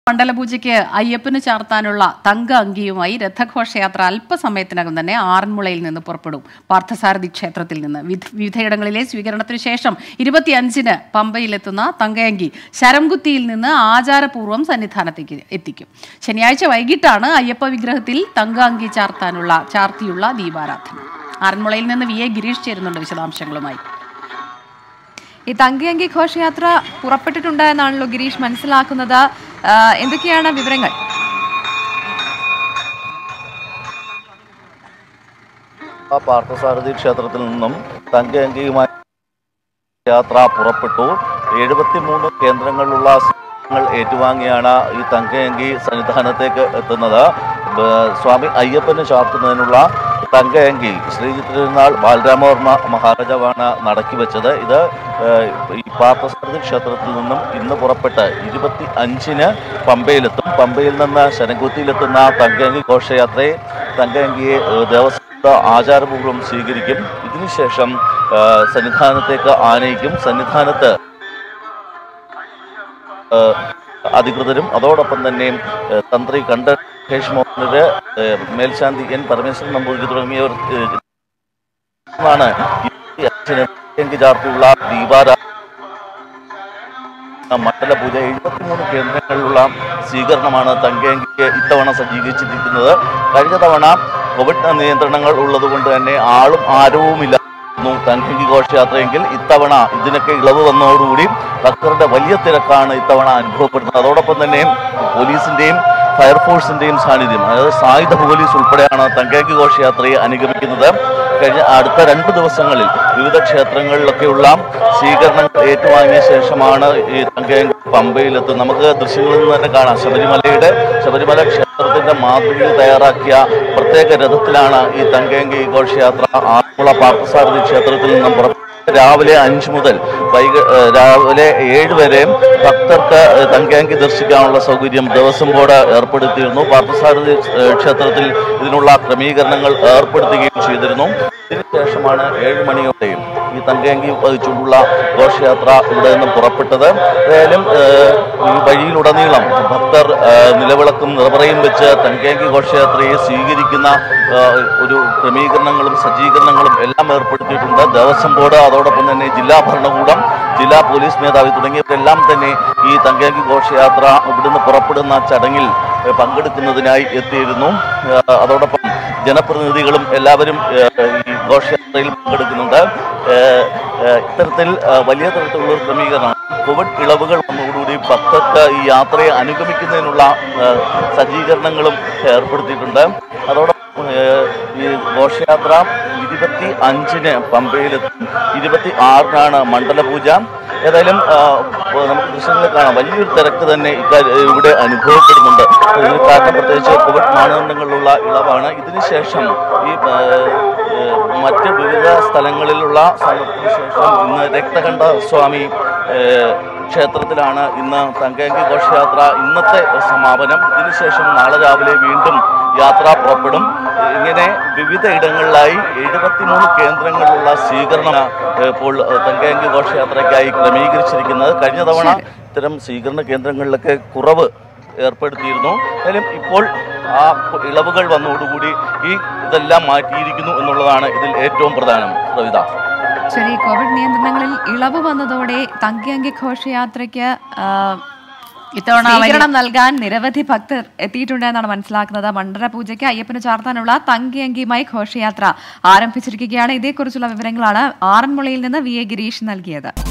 മണ്ഡലപൂജയ്ക്ക് അയ്യപ്പന് ചാർത്താനുള്ള തങ്ക അങ്കിയുമായി രഥഘോഷയാത്ര അല്പസമയത്തിനകം തന്നെ ആറന്മുളയിൽ നിന്ന് പുറപ്പെടും പാർത്ഥസാരഥി ക്ഷേത്രത്തിൽ നിന്ന് വിധ- വിവിധയിടങ്ങളിലെ സ്വീകരണത്തിനു ശേഷം ഇരുപത്തിയഞ്ചിന് പമ്പയിലെത്തുന്ന തങ്കയങ്കി ശരംകുത്തിയിൽ നിന്ന് ആചാരപൂർവ്വം സന്നിധാനത്തേക്ക് എത്തിക്കും ശനിയാഴ്ച വൈകിട്ടാണ് അയ്യപ്പ വിഗ്രഹത്തിൽ തങ്ക അങ്കി ചാർത്താനുള്ള ചാർത്തിയുള്ള ദീപാരാധന ആറന്മുളയിൽ നിന്ന് വി എ ഗിരീഷ് ചേരുന്നുണ്ട് വിശദാംശങ്ങളുമായി ഈ തങ്കയങ്കി ഘോഷയാത്ര പുറപ്പെട്ടിട്ടുണ്ട് എന്നാണല്ലോ ഗിരീഷ് മനസ്സിലാക്കുന്നത് ആ, എന്തൊക്കെയാണ് വിവരങ്ങൾ ആ പാർത്ഥസാരഥി ക്ഷേത്രത്തിൽ നിന്നും തങ്കയങ്കിയുമായി യാത്ര പുറപ്പെട്ടു എഴുപത്തിമൂന്ന് കേന്ദ്രങ്ങളിലുള്ള സ്വീകരണങ്ങൾ ഏറ്റുവാങ്ങിയാണ് ഈ തങ്കയങ്കി സന്നിധാനത്തേക്ക് എത്തുന്നത് ബ- സ്വാമി അയ്യപ്പന് ചാർത്തുന്നതിനുള്ള തങ്കയങ്കി ശ്രീ തിരുനാൾ ബാലരാമവർമ്മ മഹാരാജാവാണ് നടക്കി വെച്ചത് ഇത് ഏഹ്, ഈ പാർത്ഥസാരഥി ക്ഷേത്രത്തിൽ നിന്നും ഇന്ന് പുറപ്പെട്ട് ഇരുപത്തി അഞ്ചിന് പമ്പയിലെത്തും പമ്പയിൽ നിന്ന് ശരംകുത്തിയിലെത്തുന്ന തങ്കയങ്കി ഘോഷയാത്രയെ തങ്കയങ്കിയെ ഏഹ്, ദേവസ്വം ആചാരപൂർവ്വം സ്വീകരിക്കും ഇതിനുശേഷം ആ, സന്നിധാനത്തേക്ക് ആനയിക്കും സന്നിധാനത്ത് ആ, അധികൃതരും അതോടൊപ്പം തന്നെ ആ, തന്ത്രി കണ്ഠ മഹേഷ് മോഹനര് ആ, മേൽശാന്തി എൻ പരമേശ്വരൻ നമ്പൂതിരി തുടങ്ങിയവർ ആ, ആണ് ഈ അച്ഛന് തങ്കയങ്കി ചാർത്തിയുള്ള ദീപാരാ മണ്ഡല പൂജ എഴുപത്തിമൂന്ന് കേന്ദ്രങ്ങളിലുള്ള സ്വീകരണമാണ് തങ്കയങ്കിക്ക് ഇത്തവണ സജ്ജീകരിച്ചിരിക്കുന്നത് കഴിഞ്ഞ തവണ കോവിഡ് നിയന്ത്രണങ്ങൾ ഉള്ളതുകൊണ്ട് തന്നെ ആളും ആരവുമില്ല തങ്കയങ്കി ഘോഷയാത്രയെങ്കിൽ ഇത്തവണ ഇതിനൊക്കെ ഇളവ് വന്നതോടുകൂടി ഭക്തരുടെ വലിയ തിരക്കാണ് ഇത്തവണ അനുഭവപ്പെടുന്നത് അതോടൊപ്പം തന്നെ പോലീസിന്റെയും ഫയർഫോഴ്സിന്റെയും സാന്നിധ്യം അതായത് സായുധ പോലീസ് ഉൾപ്പെടെയാണ് തങ്കയങ്കി ഘോഷയാത്രയെ അനുഗമിക്കുന്നത് കഴിഞ്ഞ അടുത്ത രണ്ട് ദിവസങ്ങളിൽ വിവിധ ക്ഷേത്രങ്ങളിലൊക്കെയുള്ള സ്വീകരണങ്ങൾ ഏറ്റുവാങ്ങിയ ശേഷമാണ് ഈ തങ്കയങ്കി പമ്പയിലെത്തുന്നത് നമുക്ക് ദൃശ്യങ്ങളിൽ നിന്ന് തന്നെ കാണാം ശബരിമലയുടെ ശബരിമല ക്ഷേത്രത്തിന്റെ മാതൃകയിൽ തയ്യാറാക്കിയ പ്രത്യേക രഥത്തിലാണ് ഈ തങ്കയങ്കി ഘോഷയാത്ര ആറന്മുള പാർത്ഥസാരഥി ക്ഷേത്രത്തിൽ നിന്നും പുറപ്പെട്ടു രാവിലെ അഞ്ച് മുതൽ വൈകി ഏഹ് രാവിലെ ഏഴ് വരെ ഭക്തർക്ക് ഏഹ് തങ്കയങ്കി ദർശിക്കാനുള്ള സൗകര്യം ദേവസ്വം ബോർഡ് ഏർപ്പെടുത്തിയിരുന്നു പാർത്ഥസാരഥി ഏഹ് ക്ഷേത്രത്തിൽ ഇതിനുള്ള ക്രമീകരണങ്ങൾ ഏർപ്പെടുത്തുകയും ചെയ്തിരുന്നു ഇതിനുശേഷമാണ് ഏഴ് മണിയോടെയും ഈ തങ്കയങ്കി വഹിച്ചുകൊണ്ടുള്ള ഘോഷയാത്ര ഇവിടെ നിന്നും പുറപ്പെട്ടത് ഏതായാലും ഏഹ് ഈ വഴിയിലുടനീളം ഭക്തർ ഏഹ് നിലവിളക്കും നിറപറയും വെച്ച് തങ്കയങ്കി ഘോഷയാത്രയെ സ്വീകരിക്കുന്ന ഏഹ് ഒരു ക്രമീകരണങ്ങളും സജ്ജീകരണങ്ങളും എല്ലാം ഏർപ്പെടുത്തിയിട്ടുണ്ട് ദേവസ്വം ബോർഡ് അതോടൊപ്പം തന്നെ ജില്ലാ ഭരണകൂടം ജില്ലാ പോലീസ് മേധാവി തുടങ്ങിയവരെല്ലാം തന്നെ ഈ തങ്കയങ്കി ഘോഷയാത്ര ഇവിടുന്ന് പുറപ്പെടുന്ന ചടങ്ങിൽ ഏഹ് പങ്കെടുക്കുന്നതിനായി എത്തിയിരുന്നു ഏഹ് അതോടൊപ്പം ജനപ്രതിനിധികളും എല്ലാവരും ഏഹ് ഈ ഘോഷയാത്രയിൽ പങ്കെടുക്കുന്നുണ്ട് ഏഹ് ഏഹ് ഇത്തരത്തിൽ ഏഹ് വലിയ തരത്തിലുള്ള ഒരു ക്രമീകരണം കോവിഡ് ഇളവുകൾ വന്നതോടുകൂടി ഭക്തർക്ക് ഈ യാത്രയെ അനുഗമിക്കുന്നതിനുള്ള ഏഹ് സജ്ജീകരണങ്ങളും ഏർപ്പെടുത്തിയിട്ടുണ്ട് അതോടൊപ്പം ഏഹ് ഈ ഘോഷയാത്ര ഇരുപത്തി അഞ്ചിന് പമ്പയിലെത്തും ഇരുപത്തി ആറിനാണ് മണ്ഡലപൂജ ഏതായാലും ആ, നമുക്ക് ദൃശ്യങ്ങളിൽ കാണാം വലിയൊരു തിരക്ക് തന്നെ ഇക്കാര്യം ഇവിടെ അനുഭവപ്പെടുന്നുണ്ട് ഇതിന് കാരണം പ്രത്യേകിച്ച് കോവിഡ് മാനദണ്ഡങ്ങളിലുള്ള ഇളവാണ് ഇതിനുശേഷം ഈ ആ, ഏഹ്, മറ്റ് വിവിധ സ്ഥലങ്ങളിലുള്ള സമരത്തിന് ശേഷം ഇന്ന് രക്തകണ്ഠ സ്വാമി ഏഹ്, ക്ഷേത്രത്തിലാണ് ഇന്ന് തങ്കയങ്കി ഘോഷയാത്ര ഇന്നത്തെ സമാപനം ഇതിനുശേഷം നാളെ രാവിലെ വീണ്ടും യാത്ര പുറപ്പെടും ഇങ്ങനെ വിവിധ ഇടങ്ങളിലായി എഴുപത്തിമൂന്ന് കേന്ദ്രങ്ങളിലുള്ള സ്വീകരണം ഏഹ്, ഇപ്പോൾ ഏഹ്, തങ്കയങ്കി ഘോഷയാത്രയ്ക്കായി ക്രമീകരിച്ചിരിക്കുന്നത് കഴിഞ്ഞ തവണ ഇത്തരം സ്വീകരണ കേന്ദ്രങ്ങളിലൊക്കെ കുറവ് ഏർപ്പെടുത്തിയിരുന്നു എന്തായാലും ഇപ്പോൾ ആ ഇളവുകൾ വന്നതോടുകൂടി ഈ ഇതെല്ലാം മാറ്റിയിരിക്കുന്നു എന്നുള്ളതാണ് ഇതിൽ ഏറ്റവും പ്രധാനം പ്രവിത ശരി കോവിഡ് നിയന്ത്രണങ്ങളിൽ ഇളവ് വന്നതോടെ തങ്കയങ്കി ഘോഷയാത്രയ്ക്ക് ആ, ഇത്തവണ വലിയ- സ്വീകരണം നൽകാൻ നിരവധി ഭക്തർ എത്തിയിട്ടുണ്ട് എന്നാണ് മനസ്സിലാക്കുന്നത് മണ്ഡല പൂജയ്ക്ക് അയ്യപ്പന് ചാർത്താനുള്ള തങ്കയങ്കിയുമായി ഘോഷയാത്ര ആരംഭിച്ചിരിക്കുകയാണ് ഇതേക്കുറിച്ചുള്ള വിവരങ്ങളാണ് ആറന്മുളയിൽ നിന്ന് വി എ ഗിരീഷ് നൽകിയത്